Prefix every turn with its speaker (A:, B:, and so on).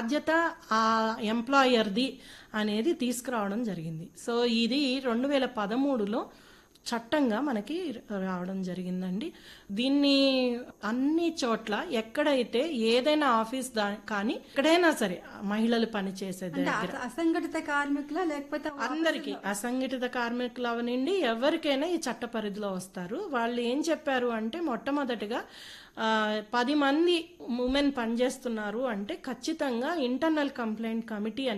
A: బాధ్యత ఆ ఎంప్లాయర్ది అనేది తీసుకురావడం జరిగింది సో ఇది రెండు వేల పదమూడులో చట్టంగా మనకి రావడం జరిగిందండి దీన్ని అన్ని చోట్ల ఎక్కడైతే ఏదైనా ఆఫీస్ దా కానీ ఎక్కడైనా సరే మహిళలు పనిచేసేది
B: అంటే అస- అసంఘటిత కార్మికుల లేకపోతే
A: అందరికి అసంఘటిత కార్మికులు అవనండి ఎవరికైనా ఈ చట్ట పరిధిలో వస్తారు వాళ్ళు ఏం చెప్పారు అంటే మొట్టమొదటిగా ఆ, పది మంది ఉమెన్ పనిచేస్తున్నారు అంటే ఖచ్చితంగా ఇంటర్నల్ కంప్లైంట్ కమిటీ